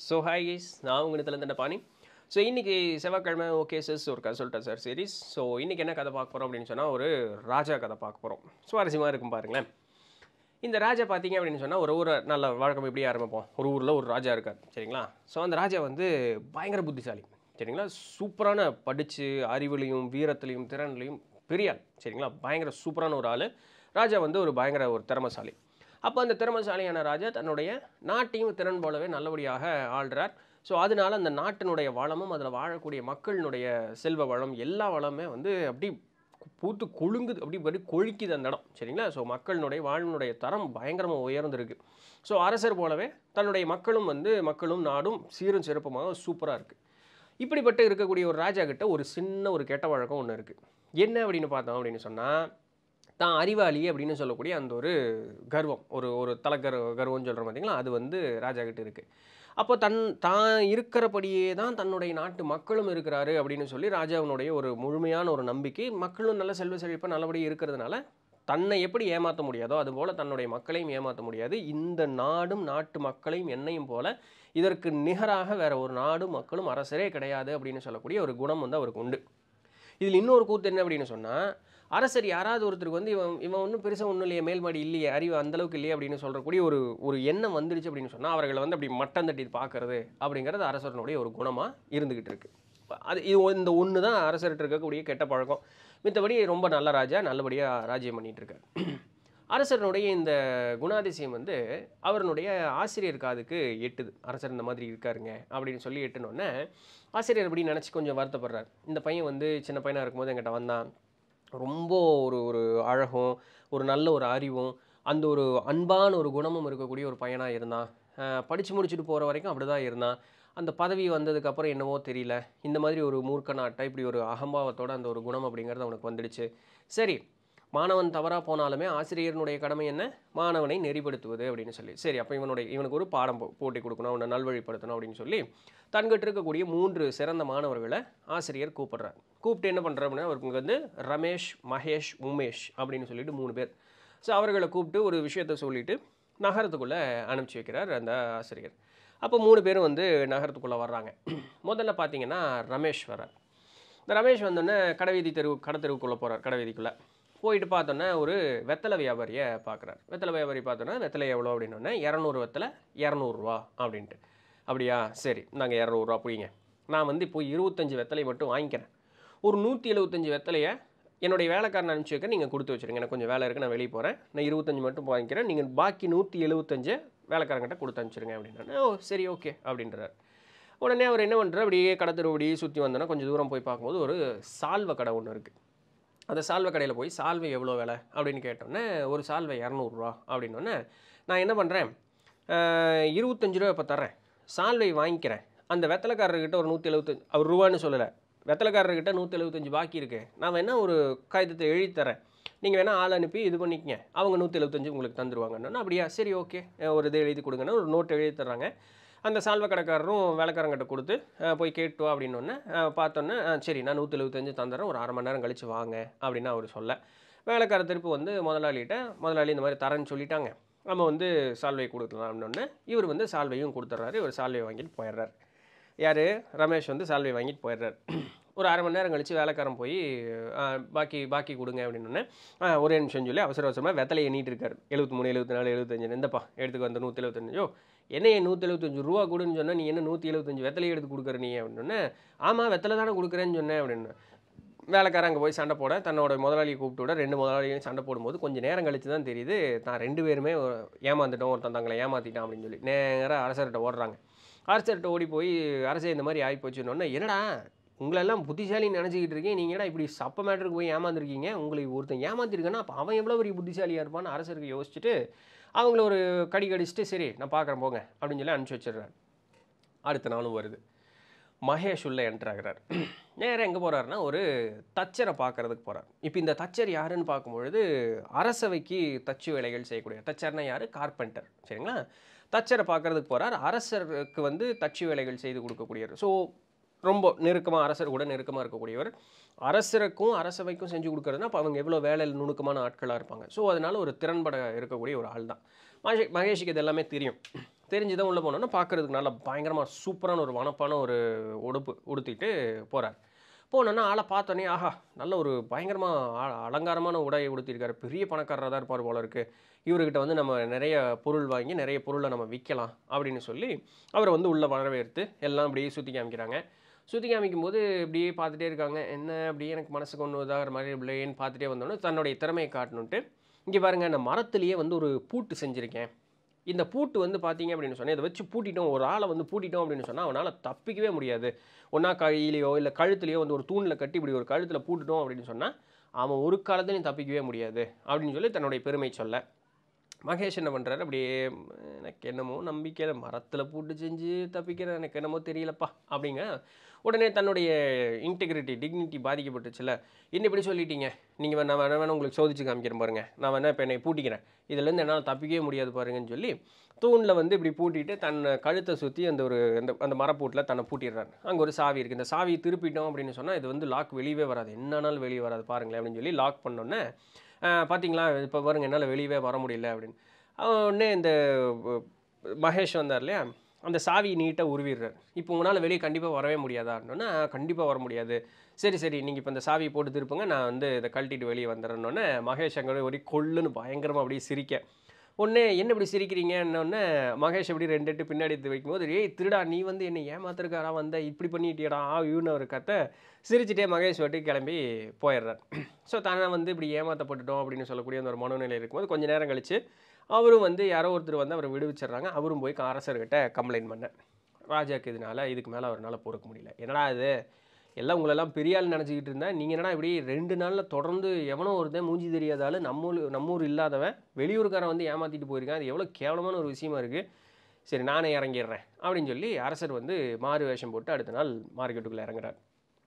so hi guys நான் உங்கள் தந்த பாணி ஸோ இன்றைக்கி செவ்வாய்க்கிழமை ஓகே சார் ஒரு கதை சொல்லிட்டேன் சார் சீரிஸ் ஸோ இன்றைக்கி என்ன கதை பார்க்க போகிறோம் அப்படின்னு சொன்னால் ஒரு ராஜா கதை பார்க்க போகிறோம் சுவாரஸ்யமாக இருக்கும் பாருங்களேன் இந்த ராஜா பார்த்தீங்க அப்படின்னு சொன்னால் ஒரு ஊரை நல்ல வழக்கம் எப்படி ஆரம்பிப்போம் ஒரு ஊரில் ஒரு ராஜா இருக்கார் சரிங்களா ஸோ அந்த ராஜா வந்து பயங்கர புத்திசாலி சரிங்களா சூப்பரான படித்து அறிவுலையும் வீரத்துலையும் திறன்லையும் பெரிய ஆள் சரிங்களா பயங்கர சூப்பரான ஒரு ஆள் ராஜா வந்து ஒரு பயங்கர ஒரு திறமசாலி அப்போ அந்த திறமசாலியான ராஜா தன்னுடைய நாட்டையும் திறன் போலவே நல்லபடியாக ஆள்றார் ஸோ அதனால அந்த நாட்டினுடைய வளமும் அதில் வாழக்கூடிய மக்களினுடைய செல்வ வளம் எல்லா வளமே வந்து அப்படி பூத்து கொழுங்குது அப்படி அப்படி கொழிக்குது அந்த இடம் சரிங்களா ஸோ மக்களினுடைய வாழ்வினுடைய தரம் பயங்கரமாக உயர்ந்திருக்கு ஸோ அரசர் போலவே தன்னுடைய மக்களும் வந்து மக்களும் நாடும் சீரும் சிறப்புமாக சூப்பராக இருக்குது இப்படிப்பட்ட இருக்கக்கூடிய ஒரு ராஜா கிட்ட ஒரு சின்ன ஒரு கெட்ட வழக்கம் ஒன்று இருக்குது என்ன அப்படின்னு பார்த்தோம் அப்படின்னு சொன்னால் தான் அறிவாளி அப்படின்னு சொல்லக்கூடிய அந்த ஒரு கர்வம் ஒரு ஒரு தலைக்கர் கர்வம்னு சொல்கிறோம் பார்த்தீங்களா அது வந்து ராஜா கிட்ட இருக்குது அப்போ தன் தான் இருக்கிறபடியே தான் தன்னுடைய நாட்டு மக்களும் இருக்கிறாரு அப்படின்னு சொல்லி ராஜாவினுடைய ஒரு முழுமையான ஒரு நம்பிக்கை மக்களும் நல்ல செல்வ செழிப்பாக நல்லபடியாக இருக்கிறதுனால தன்னை எப்படி ஏமாற்ற முடியாதோ அதுபோல் தன்னுடைய மக்களையும் ஏமாற்ற முடியாது இந்த நாடும் நாட்டு மக்களையும் என்னையும் போல இதற்கு நிகராக வேற ஒரு நாடும் மக்களும் அரசரே கிடையாது அப்படின்னு சொல்லக்கூடிய ஒரு குணம் வந்து அவருக்கு உண்டு இதில் இன்னொரு கூத்து என்ன அப்படின்னு சொன்னால் அரசர் யாராவது ஒருத்தருக்கு வந்து இவன் இவன் ஒன்றும் பெருசாக ஒன்றும் இல்லையே மேல்மாடி இல்லையே அறிவு அந்தளவுக்கு இல்லையே அப்படின்னு சொல்கிறக்கூடிய ஒரு ஒரு எண்ணம் வந்துருச்சு அப்படின்னு சொன்னால் அவர்களை வந்து அப்படி மட்டம் தட்டி பார்க்கறது அப்படிங்கிறது அரசனுடைய ஒரு குணமாக இருந்துக்கிட்டு இருக்கு அது இது இந்த ஒன்று தான் அரசர்கிட்ட இருக்கக்கூடிய கெட்ட பழக்கம் மித்தபடி ரொம்ப நல்ல ராஜா நல்லபடியாக ராஜ்யம் பண்ணிகிட்டு இருக்கார் அரசனுடைய இந்த குணாதிசயம் வந்து அவருடைய ஆசிரியர் காதுக்கு எட்டுது அரசர் இந்த மாதிரி இருக்காருங்க அப்படின்னு சொல்லி எட்டுனோடனே ஆசிரியர் அப்படி நினச்சி கொஞ்சம் வருத்தப்படுறார் இந்த பையன் வந்து சின்ன பையனாக இருக்கும்போது என்கிட்ட வந்தான் ரொம்ப ஒரு ஒரு அழகும் ஒரு நல்ல ஒரு அறிவும் அந்த ஒரு அன்பான ஒரு குணமும் இருக்கக்கூடிய ஒரு பையனாக இருந்தான் படித்து முடிச்சுட்டு போகிற வரைக்கும் அப்படி தான் இருந்தான் அந்த பதவி வந்ததுக்கப்புறம் என்னவோ தெரியல இந்த மாதிரி ஒரு மூர்க்க நாட்டை இப்படி ஒரு அகம்பாவத்தோட அந்த ஒரு குணம் அப்படிங்கிறது அவனுக்கு வந்துடுச்சு சரி மாணவன் தவறாக போனாலுமே ஆசிரியர்னுடைய கடமை என்ன மாணவனை நெறிப்படுத்துவது அப்படின்னு சொல்லி சரி அப்போ இவனுடைய இவனுக்கு ஒரு பாடம் போ- போட்டி கொடுக்கணும் அவனை நல்வழிப்படுத்தணும் அப்படின்னு சொல்லி தன்கிட்ட இருக்கக்கூடிய மூன்று சிறந்த மாணவர்களை ஆசிரியர் கூப்பிடுறார் கூப்பிட்டு என்ன பண்ணுறாரு அப்படின்னா அவருக்கு வந்து ரமேஷ் மகேஷ் உமேஷ் அப்படின்னு சொல்லிட்டு மூணு பேர் ஸோ அவர்களை கூப்பிட்டு ஒரு விஷயத்த சொல்லிட்டு நகரத்துக்குள்ளே அனுப்பிச்சி வைக்கிறார் அந்த ஆசிரியர் அப்போ மூணு பேரும் வந்து நகரத்துக்குள்ளே வர்றாங்க முதல்ல பார்த்தீங்கன்னா ரமேஷ் வர்றார் இந்த ரமேஷ் வந்தோடனே கடைவீதி தெரு கடை தெருவுக்குள்ளே போகிறார் கடைவீதிக்குள்ளே போயிட்டு பார்த்தோன்னே ஒரு வெத்தலை வியாபாரியை பார்க்குறாரு வெத்தலை வியாபாரி பார்த்தோன்னா வெத்தலை எவ்வளோ அப்படின்னோடனே இரநூறு வெத்தலை இரநூறுவா அப்படின்ட்டு அப்படியா சரி நாங்கள் இரநூறுவா புரியுங்க நான் வந்து இப்போ இருபத்தஞ்சி வெத்தலை மட்டும் வாங்கிக்கிறேன் ஒரு நூற்றி எழுபத்தஞ்சி வெத்தலையை என்னுடைய வேலைக்காரன் அனுப்பிச்சி வைக்க நீங்கள் கொடுத்து வச்சுருங்க எனக்கு கொஞ்சம் வேலை இருக்குது நான் வெளியே போகிறேன் நான் இருபத்தஞ்சி மட்டும் வாங்கிக்கிறேன் நீங்கள் பாக்கி நூற்றி எழுபத்தஞ்சு வேலைக்காரங்கிட்ட கொடுத்து அனுப்பிச்சிருங்க அப்படின்னா ஓ சரி ஓகே அப்படின்றார் உடனே அவர் என்ன பண்ணுறாரு அப்படியே கடத்தரு அப்படியே சுற்றி வந்தோன்னா கொஞ்சம் தூரம் போய் பார்க்கும்போது ஒரு சால்வை கடை ஒன்று இருக்குது அந்த சால்வை கடையில் போய் சால்வை எவ்வளோ விலை அப்படின்னு கேட்டோன்னே ஒரு சால்வை இரநூறுவா அப்படின்னோடனே நான் என்ன பண்ணுறேன் இருபத்தஞ்சு ரூபா இப்போ தரேன் சால்வை வாங்கிக்கிறேன் அந்த வெத்தலைக்காரர்கிட்ட ஒரு நூற்றி எழுபத்தஞ்சு அவர் ரூபான்னு சொல்லலை வெத்தலைக்காரர்கிட்ட நூற்றி எழுபத்தஞ்சு பாக்கி இருக்கு நான் வேணால் ஒரு காகிதத்தை எழுதி தரேன் நீங்கள் வேணால் ஆள் அனுப்பி இது பண்ணிக்கங்க அவங்க நூற்றி எழுபத்தஞ்சு உங்களுக்கு தந்துருவாங்கன்னு அப்படியா சரி ஓகே ஒரு இது எழுதி கொடுங்கன்னு ஒரு நோட் எழுதி தர்றாங்க அந்த சால்வை கடைக்காரரும் வேலைக்காரங்கிட்ட கொடுத்து அஹ், போய் கேட்டு வா அப்படின்னோடனே பார்த்தோன்னே அஹ், சரி நான் நூற்றி எழுபத்தஞ்சு தந்துடுறேன் ஒரு அரை மணி நேரம் கழித்து வாங்க அப்படின்னு அவர் சொல்ல வேலைக்கார திருப்பி வந்து முதலாளிகிட்ட முதலாளி இந்த மாதிரி தரேன்னு சொல்லிட்டாங்க நம்ம வந்து சால்வை கொடுக்கலாம் அப்படின்னோடனே இவர் வந்து சால்வையும் கொடுத்துட்றாரு இவர் சால்வை வாங்கிட்டு போயிடுறாரு யார் ரமேஷ் வந்து சால்வை வாங்கிட்டு போயிடுறாரு ஒரு அரை மணி நேரம் கழித்து வேலைக்காரன் போய் ஆ, பாக்கி பாக்கி கொடுங்க அப்படின்னோடனே "ஆ, ஒரே நிமிஷம் சொல்லி அவசர அவசரமாக வெத்தலை எண்ணிட்டு இருக்காரு எழுபத்தி மூணு எழுபத்தி நாலு எழுபத்தஞ்சு இந்தப்பா எடுத்துக்கு வந்த நூற்றி எழுபத்தஞ்சோ என்ன நூற்றி எழுபத்தஞ்சு ரூபா கொடுன்னு சொன்னால் நீ என்ன நூற்றி எழுபத்தஞ்சு வெத்தலை எடுத்து கொடுக்குற நீ அப்படின்னோடனே ஆமாம் வெத்தலை தானே கொடுக்குறேன்னு சொன்னேன் அப்படின்னு வேலைக்காரன் அங்கே போய் சண்டை போட தன்னோட முதலாளியை கூப்பிட்டு விட ரெண்டு முதலாளியும் சண்டை போடும்போது கொஞ்சம் நேரம் கழிச்சு தான் தெரியுது தான் ரெண்டு பேருமே ஒரு- ஏமாந்துட்டோம் ஒருத்தன் தங்களை ஏமாற்றிட்டான் அப்படின்னு சொல்லி நேராக அரசர்கிட்ட ஓடுறாங்க அரசர்கிட்ட ஓடி போய் அரசே இந்த மாதிரி ஆகி போச்சுன்னொன்னே என்னடா உங்களெல்லாம் புத்திசாலின்னு நினச்சிக்கிட்டு இருக்கேன் நீங்கள் என்னடா இப்படி சப்ப மேட்டருக்கு போய் ஏமாந்துருக்கீங்க உங்களுக்கு ஒருத்தன் ஏமாத்திருக்கானா அப்போ அவன் எவ்வளோ பெரிய புத்திசாலியாக இருப்பான்னு அரசருக்கு யோசிச்சுட்டு அவங்கள ஒரு கடி கடிச்சிட்டு சரி நான் பார்க்குறேன் போங்க அப்படின்னு சொல்லி அனுப்பிச்சி வச்சிடுறாரு அடுத்த நாளும் வருது மகேஷ் உள்ள என்டர் ஆகிறார் நேராக எங்கே போகிறாருன்னா ஒரு தச்சரை பார்க்கறதுக்கு போகிறார் இப்போ இந்த தச்சர் யாருன்னு பார்க்கும்பொழுது அரசவைக்கு தச்சு வேலைகள் செய்யக்கூடிய தச்சர்னா யார் கார்பெண்டர் சரிங்களா தச்சரை பார்க்கறதுக்கு போகிறார் அரசருக்கு வந்து தச்சு வேலைகள் செய்து கொடுக்கக்கூடியவர் ஸோ ரொம்ப நெருக்கமாக அரசர் கூட நெருக்கமாக இருக்கக்கூடியவர் அரசருக்கும் அரசவைக்கும் செஞ்சு கொடுக்குறதுனா அப்போ அவங்க எவ்வளோ வேலையில் நுணுக்கமான ஆட்களாக இருப்பாங்க ஸோ அதனால ஒரு திறன்பட இருக்கக்கூடிய ஒரு ஆள் தான் மகே மகேஷுக்கு இது எல்லாமே தெரியும் தெரிஞ்சுதான் உள்ளே போனோன்னா பார்க்கறதுக்கு நல்லா பயங்கரமாக சூப்பரான ஒரு வனப்பான ஒரு உடுப்பு உடுத்திட்டு போகிறார் போனோன்னா ஆளை பார்த்தோன்னே ஆஹா நல்ல ஒரு பயங்கரமாக அலங்காரமான உடையை உடுத்திருக்காரு பெரிய பணக்காரராக தான் இருப்பார் போல இருக்கு இவர்கிட்ட வந்து நம்ம நிறைய பொருள் வாங்கி நிறைய பொருளை நம்ம விற்கலாம் அப்படின்னு சொல்லி அவரை வந்து உள்ளே வரவேற்று எல்லாம் அப்படியே சுற்றி காமிக்கிறாங்க சுற்றி காமிக்கும் போது இப்படியே பார்த்துட்டே இருக்காங்க என்ன அப்படியே எனக்கு மனசுக்கு ஒன்று இதாகிற மாதிரி இல்லையேன்னு பார்த்துட்டே வந்தோன்னே தன்னுடைய திறமையை காட்டணுன்ட்டு இங்கே பாருங்க நான் மரத்துலேயே வந்து ஒரு பூட்டு செஞ்சுருக்கேன் இந்த பூட்டு வந்து பார்த்தீங்க அப்படின்னு சொன்னால் இதை வச்சு பூட்டிட்டோம் ஒரு ஆளை வந்து பூட்டிட்டோம் அப்படின்னு சொன்னால் அவனால் தப்பிக்கவே முடியாது ஒன்றா கையிலையோ இல்லை கழுத்துலையோ வந்து ஒரு தூணில் கட்டி இப்படி ஒரு கழுத்தில் பூட்டுட்டோம் அப்படின்னு சொன்னால் அவன் ஒரு காலத்துலையும் தப்பிக்கவே முடியாது அப்படின்னு சொல்லி தன்னுடைய பெருமை சொல்ல மகேஷ் என்ன பண்ணுறாரு அப்படியே "ம், எனக்கு என்னமோ நம்பிக்கை மரத்தில் பூட்டு செஞ்சு தப்பிக்கிற எனக்கு என்னமோ தெரியலப்பா அப்படிங்க உடனே தன்னுடைய இன்டெகிரிட்டி டிக்னிட்டி பாதிக்கப்பட்டுச்சுல என்ன இப்படி சொல்லிட்டீங்க நீங்கள் நான் வேணா வேணா உங்களுக்கு சோதிச்சு காமிக்கிறேன் பாருங்க நான் வேணா இப்போ என்னை பூட்டிக்கிறேன் இதுலேருந்து என்னால் தப்பிக்கவே முடியாது பாருங்கன்னு சொல்லி தூணில் வந்து இப்படி பூட்டிட்டு தன் கழுத்தை சுற்றி அந்த ஒரு அந்த அந்த மரப்பூட்டில் தன்னை பூட்டிடுறாரு அங்கே ஒரு சாவி இருக்குது இந்த சாவியை திருப்பிட்டோம் அப்படின்னு சொன்னால் இது வந்து லாக் வெளியவே வராது என்னன்னாலும் வெளியே வராது பாருங்களேன் அப்படின்னு சொல்லி லாக் பண்ணோன்னே ஆஹ் பார்த்தீங்களா இப்போ பாருங்க என்னால் வெளியவே வர முடியல அப்படின்னு அவன் உடனே இந்த அஹ், மகேஷ் வந்தார் இல்லையா அந்த சாவி நீட்டாக உருவிடுறார் இப்போ உங்களால் வெளியே கண்டிப்பாக வரவே முடியாதான்னொன்னே கண்டிப்பாக வர முடியாது சரி சரி நீங்கள் இப்போ இந்த சாவியை போட்டு திருப்புங்க நான் வந்து இதை கழட்டிட்டு வெளியே வந்துடுறேன்னொன்னே மகேஷ் அங்கே ஒரு கொள்ளுன்னு பயங்கரமாக அப்படியே சிரிக்க உடனே என்ன இப்படி சிரிக்கிறீங்கன்னொன்னே மகேஷ் அப்படி ரெண்டு எட்டு பின்னாடி எடுத்து வைக்கும்போது ஏய் திருடா நீ வந்து என்னை ஏமாத்துறக்காரா வந்த இப்படி பண்ணிட்டியடா ஆ இவனு ஒரு கத்தை சிரிச்சிட்டே மகேஷ் வட்டி கிளம்பி போயிடுறார் ஸோ தானே வந்து இப்படி ஏமாற்றப்பட்டுட்டோம் அப்படின்னு சொல்லக்கூடிய அந்த ஒரு மனநிலை இருக்கும்போது கொஞ்ச நேரம் கழிச்சு அவரும் வந்து யாரோ ஒருத்தர் வந்து அவரை விடுவிச்சிடுறாங்க அவரும் போய் அரசர்கிட்ட கம்ப்ளைண்ட் பண்ண ராஜாக்கு இதனால இதுக்கு மேலே அவரால் பொறுக்க முடியல என்னடா இது எல்லாம் உங்களெல்லாம் பெரிய ஆள் நினச்சிக்கிட்டு இருந்தேன் நீங்கள் என்னடா இப்படி ரெண்டு நாளில் தொடர்ந்து எவனோ ஒருத்தன் மூஞ்சி தெரியாத ஆளு நம்ம ஊர் நம்ம ஊர் இல்லாதவன் வெளியூருக்காரன் வந்து ஏமாற்றிட்டு போயிருக்கான் அது எவ்வளோ கேவலமான ஒரு விஷயமா இருக்குது சரி நானே இறங்கிடுறேன் அப்படின்னு சொல்லி அரசர் வந்து மாறு வேஷம் போட்டு அடுத்த நாள் மார்க்கெட்டுக்குள்ளே இறங்குறார்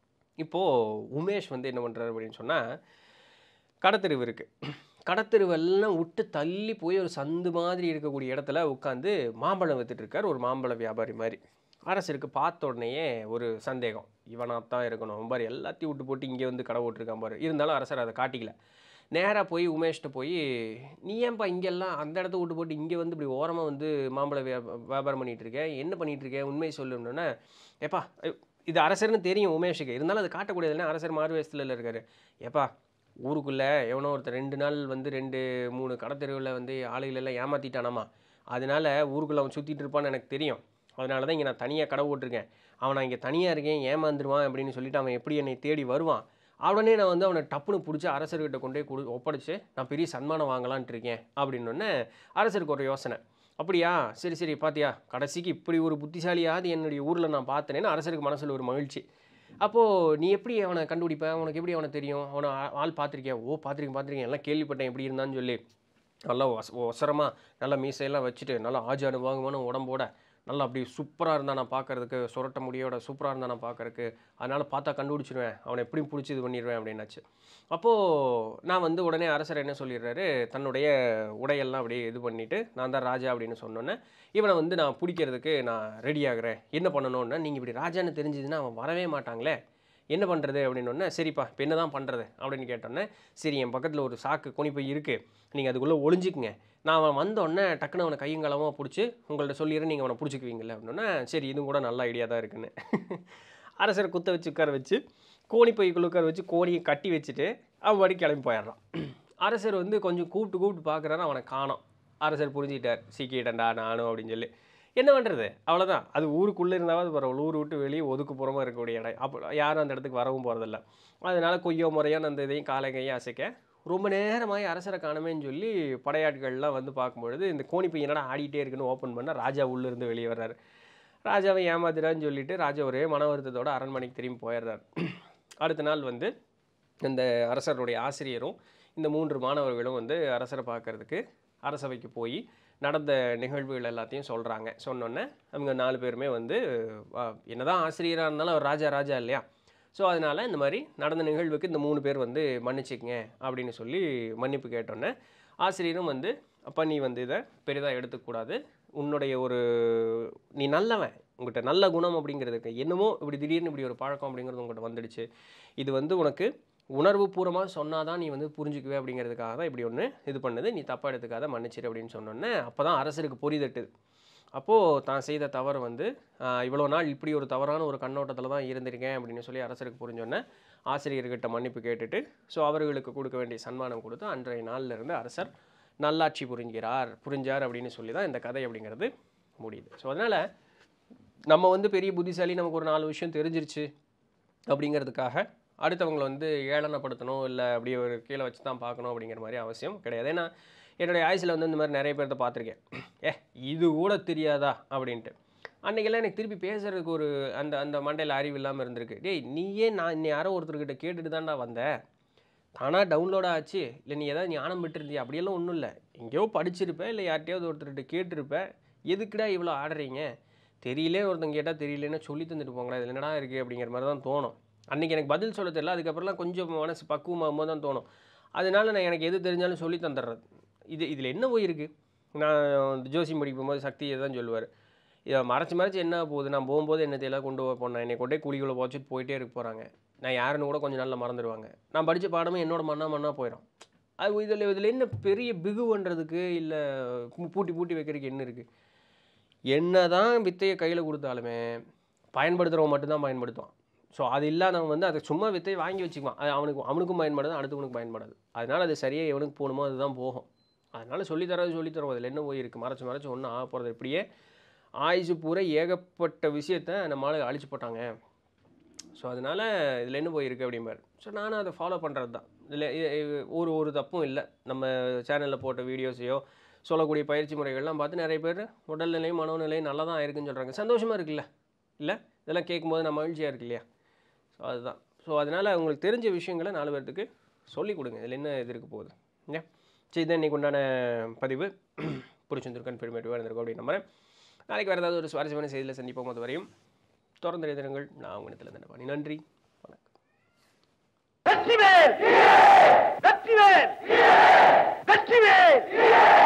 இப்போது உமேஷ் வந்து என்ன பண்ணுறாரு அப்படின்னு சொன்னால் கடத்தெருவு இருக்குது கடத்தெருவெல்லாம் விட்டு தள்ளி போய் ஒரு சந்து மாதிரி இருக்கக்கூடிய இடத்துல உட்காந்து மாம்பழம் வித்துட்டு இருக்கார் ஒரு மாம்பழ வியாபாரி மாதிரி அரசருக்கு பார்த்த உடனேயே ஒரு சந்தேகம் இவனாக தான் இருக்கணும் பாரு எல்லாத்தையும் விட்டு போட்டு இங்கே வந்து கடை விட்டுருக்கான் பாரு இருந்தாலும் அரசர் அதை காட்டிக்கல நேராக போய் உமேஷ்கிட்ட போய் நீ ஏன்பா இங்கெல்லாம் அந்த இடத்த விட்டு போட்டு இங்கே வந்து இப்படி ஓரமாக வந்து மாம்பழ வியா வியாபாரம் பண்ணிட்டு இருக்க என்ன பண்ணிட்டு இருக்க உண்மையை சொல்லணுன்னா ஏப்பா இது அரசர்னு தெரியும் உமேஷுக்கு இருந்தாலும் அது காட்டக்கூடியதுல அரசர் மாறு வயசுல இருக்காரு ஏப்பா ஊருக்குள்ளே எவனோ ஒருத்தர் ரெண்டு நாள் வந்து ரெண்டு மூணு கடத்தெருவில் வந்து ஆளுகள் எல்லாம் ஏமாற்றிட்டானாமா அதனால ஊருக்குள்ளே அவன் சுற்றிட்டு இருப்பான்னு எனக்கு தெரியும் அதனால தான் இங்கே நான் தனியாக கடை போட்டிருக்கேன் அவன் நான் இங்கே தனியாக இருக்கேன் ஏமாந்துருவான் அப்படின்னு சொல்லிட்டு அவன் எப்படி என்னை தேடி வருவான் உடனே நான் வந்து அவனை டப்புன்னு பிடிச்சி அரசர்கிட்ட கொண்டு போய் கொடு ஒப்படைச்சு நான் பெரிய சன்மானம் வாங்கலான்ட்டு இருக்கேன் அப்படின்னொன்னே அரசருக்கு ஒரு யோசனை அப்படியா சரி சரி பாத்தியா கடைசிக்கு இப்படி ஒரு புத்திசாலியாவது என்னுடைய ஊரில் நான் பார்த்தேனேன்னு அரசருக்கு மனசில் ஒரு மகிழ்ச்சி அப்போது நீ எப்படி அவனை கண்டுபிடிப்ப உனக்கு எப்படி அவனை தெரியும் அவனை ஆ- ஆள் பார்த்துருக்கியா ஓ பார்த்துருக்கேன் பார்த்துருக்கேன் எல்லாம் கேள்விப்பட்டேன் எப்படி இருந்தான்னு சொல்லி நல்லா ஒச ஒசரமாக நல்லா மீசையெல்லாம் வச்சுட்டு நல்லா ஆஜ் அனுபவமான உடம்போட நல்லா அப்படி சூப்பராக இருந்தா நான் பார்க்கறதுக்கு சுரட்ட முடியோட சூப்பராக இருந்தா நான் பார்க்கறதுக்கு அதனால் பார்த்தா கண்டுபிடிச்சிடுவேன் அவனை எப்படியும் பிடிச்சி இது பண்ணிடுவேன் அப்படின்னாச்சு அப்போது நான் வந்து உடனே அரசர் என்ன சொல்லிடுறாரு தன்னுடைய உடையெல்லாம் அப்படியே இது பண்ணிவிட்டு நான் தான் ராஜா அப்படின்னு சொன்னோன்னே இவனை வந்து நான் பிடிக்கிறதுக்கு நான் ரெடி ஆகுறேன் என்ன பண்ணணும்னா நீங்கள் இப்படி ராஜான்னு தெரிஞ்சதுன்னா அவன் வரவே மாட்டாங்களே என்ன பண்ணுறது அப்படின்னோடனே சரிப்பா இப்போ என்ன தான் பண்ணுறது அப்படின்னு கேட்டோன்னே சரி என் பக்கத்தில் ஒரு சாக்கு குனிப்பை இருக்குது நீங்கள் அதுக்குள்ளே ஒளிஞ்சிக்குங்க நான் அவன் வந்தோடனே டக்குன்னு அவனை கையங்காலமாக பிடிச்சி உங்கள்ட்ட சொல்லிடுறேன் நீங்கள் அவனை பிடிச்சிக்குவீங்கல்ல அப்படின்னா சரி இதுவும் கூட நல்ல ஐடியா தான் இருக்குன்னு அரசரை குத்த வச்சு உட்கார வச்சு கோணி பைக்குள்ள உட்கார வச்சு கோணியை கட்டி வச்சுட்டு அவன் பாடி கிளம்பி போயிடுறான் அரசர் வந்து கொஞ்சம் கூப்பிட்டு கூப்பிட்டு பார்க்குறாரு அவனை காணோம் அரசர் புரிஞ்சுக்கிட்டார் சீக்கிட்டண்டா நானும் அப்படின்னு சொல்லி என்ன பண்ணுறது அவ்வளோதான் அது ஊருக்குள்ளே இருந்தாவது பரவாயில்ல ஊர் விட்டு வெளியே ஒதுக்குப்புறமா இருக்கக்கூடிய இடம் அப்போ யாரும் அந்த இடத்துக்கு வரவும் போகிறதில்ல அதனால கொய்யோ முறையான அந்த இதையும் காலை கையை அசைக்க ரொம்ப நேரமாகி அரசரை காணமேன்னு சொல்லி படையாட்கள்லாம் வந்து பார்க்கும்பொழுது இந்த கோணிப்பை என்னடா ஆடிட்டே இருக்குன்னு ஓப்பன் பண்ண ராஜா உள்ளேருந்து வெளியே வர்றாரு ராஜாவை ஏமாத்துறான்னு சொல்லிட்டு ராஜா ஒரே மன வருத்தத்தோட அரண்மனைக்கு திரும்பி போயிடுறாரு அடுத்த நாள் வந்து இந்த அரசருடைய ஆசிரியரும் இந்த மூன்று மாணவர்களும் வந்து அரசரை பார்க்கறதுக்கு அரசவைக்கு போய் நடந்த நிகழ்வுகள் எல்லாத்தையும் சொல்கிறாங்க சொன்னோன்னே அவங்க நாலு பேருமே வந்து ஆ, என்னதான் ஆசிரியராக இருந்தாலும் அவர் ராஜா ராஜா இல்லையா ஸோ அதனால் இந்த மாதிரி நடந்த நிகழ்வுக்கு இந்த மூணு பேர் வந்து மன்னிச்சுக்கங்க அப்படின்னு சொல்லி மன்னிப்பு கேட்டோன்னே ஆசிரியரும் வந்து அப்பா நீ வந்து இதை பெரிதாக எடுத்துக்கூடாது உன்னுடைய ஒரு நீ நல்லவன் உங்கள்கிட்ட நல்ல குணம் அப்படிங்கிறதுக்கு என்னமோ இப்படி திடீர்னு இப்படி ஒரு பழக்கம் அப்படிங்கிறது உங்கள்கிட்ட வந்துடுச்சு இது வந்து உனக்கு உணர்வு பூர்வமாக சொன்னால் தான் நீ வந்து புரிஞ்சுக்குவே அப்படிங்கிறதுக்காக தான் இப்படி ஒன்று இது பண்ணுது நீ தப்பாக எடுத்துக்காத மன்னிச்சிரு அப்படின்னு சொன்னோன்னே அப்போ தான் அரசருக்கு பொறி தட்டுது அப்போது தான் செய்த தவறு வந்து ஆஹ், இவ்வளோ நாள் இப்படி ஒரு தவறான ஒரு கண்ணோட்டத்தில் தான் இருந்திருக்கேன் அப்படின்னு சொல்லி அரசருக்கு புரிஞ்சோன்னே ஆசிரியர்கிட்ட மன்னிப்பு கேட்டுட்டு ஸோ அவர்களுக்கு கொடுக்க வேண்டிய சன்மானம் கொடுத்து அன்றைய நாள்ல இருந்து அரசர் நல்லாட்சி புரிஞ்கிறார் புரிஞ்சார் அப்படின்னு சொல்லி தான் இந்த கதை அப்படிங்கிறது முடியுது ஸோ அதனால் நம்ம வந்து பெரிய புத்திசாலி நமக்கு ஒரு நாலு விஷயம் தெரிஞ்சிருச்சு அப்படிங்கிறதுக்காக அடுத்தவங்களை வந்து ஏளனப்படுத்தணும் இல்லை அப்படியே ஒரு கீழே வச்சு தான் பார்க்கணும் அப்படிங்கிற மாதிரி அவசியம் கிடையாது ஏன்னா என்னுடைய ஆயுசில் வந்து இந்த மாதிரி நிறைய பேர்த்த பார்த்துருக்கேன் ஏ இது கூட தெரியாதா அப்படின்ட்டு அன்றைக்கெல்லாம் எனக்கு திருப்பி பேசுறதுக்கு ஒரு அந்த அந்த மண்டையில் அறிவு இல்லாமல் இருந்திருக்கு டேய் நீயே நான் இன்னை யாரோ ஒருத்தர்கிட்ட கேட்டுட்டு தான்டா வந்த தானாக டவுன்லோட் ஆச்சு இல்லை நீ ஏதாவது ஞானம் பெற்றிருந்தியா அப்படியெல்லாம் ஒன்றும் இல்லை எங்கேயோ படிச்சிருப்ப இல்லை யார்கிட்டயாவது ஒருத்தர்கிட்ட கேட்டிருப்ப எதுக்குடா இவ்வளோ ஆடுறீங்க தெரியலே ஒருத்தங்க கேட்டால் தெரியலன்னு சொல்லி தந்துட்டு போங்களா இதில் என்னடா இருக்குது அப்படிங்கிற மாதிரி தான் தோணும் அன்றைக்கி எனக்கு பதில் சொல்ல தெரியல அதுக்கப்புறம்லாம் கொஞ்சம் மனசு பக்குவமாகும்போது தான் தோணும் அதனால நான் எனக்கு எது தெரிஞ்சாலும் சொல்லி தந்துடுறது இது இதில் என்ன போய் இருக்கு நான் ஜோசியம் படிக்கும்போது சக்தியை தான் சொல்லுவார் இதை மறைச்சு மறைச்சு என்ன போகுது நான் போகும்போது என்னத்தையெல்லாம் கொண்டு போனேன் என்னை கொண்டே குழிக்குள்ளே போச்சுட்டு போயிட்டே இருக்க போகிறாங்க நான் யாருன்னு கூட கொஞ்சம் நாளில் மறந்துடுவாங்க நான் படித்த பாடமே என்னோட மண்ணா மண்ணா போயிடும் அது இதில் இதில் என்ன பெரிய பிகுன்றதுக்கு இல்லை பூட்டி பூட்டி வைக்கிறதுக்கு என்ன இருக்குது என்னதான் வித்தையை கையில் கொடுத்தாலுமே பயன்படுத்துகிறவன் மட்டும்தான் பயன்படுத்துவான் ஸோ அது இல்லாதவன் வந்து அதை சும்மா வித்தையை வாங்கி வச்சுக்குவான் அது அவனுக்கு அவனுக்கும் பயன்படாது அடுத்தவனுக்கு பயன்படாது அதனால் அது சரியாக எவனுக்கு போகணுமோ அதுதான் போகும் அதனால் சொல்லித்தரது சொல்லித்தரோம் அதில் என்ன போய் இருக்குது மறைச்சு மறைச்சு ஒன்றும் ஆக போகிறது இப்படியே ஆயுசு பூரா ஏகப்பட்ட விஷயத்த நம்மளால் அழிச்சு போட்டாங்க ஸோ அதனால் இதில் என்ன போயிருக்கு அப்படிம்பார் ஸோ நானும் அதை ஃபாலோ பண்ணுறது தான் இதில் ஒரு ஒரு தப்பும் இல்லை நம்ம சேனலில் போட்ட வீடியோஸையோ சொல்லக்கூடிய பயிற்சி முறைகள்லாம் பார்த்து நிறைய பேர் உடல்நிலை மனோநிலை நல்லா தான் இருக்குன்னு சொல்கிறாங்க சந்தோஷமாக இருக்குல்ல இல்லை இதெல்லாம் கேட்கும்போது நான் மகிழ்ச்சியாக இருக்கு இல்லையா ஸோ அதுதான் ஸோ அதனால் உங்களுக்கு தெரிஞ்ச விஷயங்களை நாலு பேர்த்துக்கு சொல்லிக் கொடுங்க இதில் என்ன இது இருக்க போகுது இல்லையா சரி இதான் இன்றைக்கி உண்டான பதிவு பிடிச்சிருந்திருக்கேன் பெருமையாக இருந்திருக்கும் அப்படின்னு நம்புறேன் நாளைக்கு வேறு ஏதாவது ஒரு சுவாரஸ்யமான செய்தியில் சந்திப்போம் அது வரையும் தொடர்ந்து எழுதுங்கள் நான் உங்களிடத்தில் தண்டபாணி நன்றி வணக்கம் வெற்றிவேல் வெற்றிவேல் வெற்றிவேல்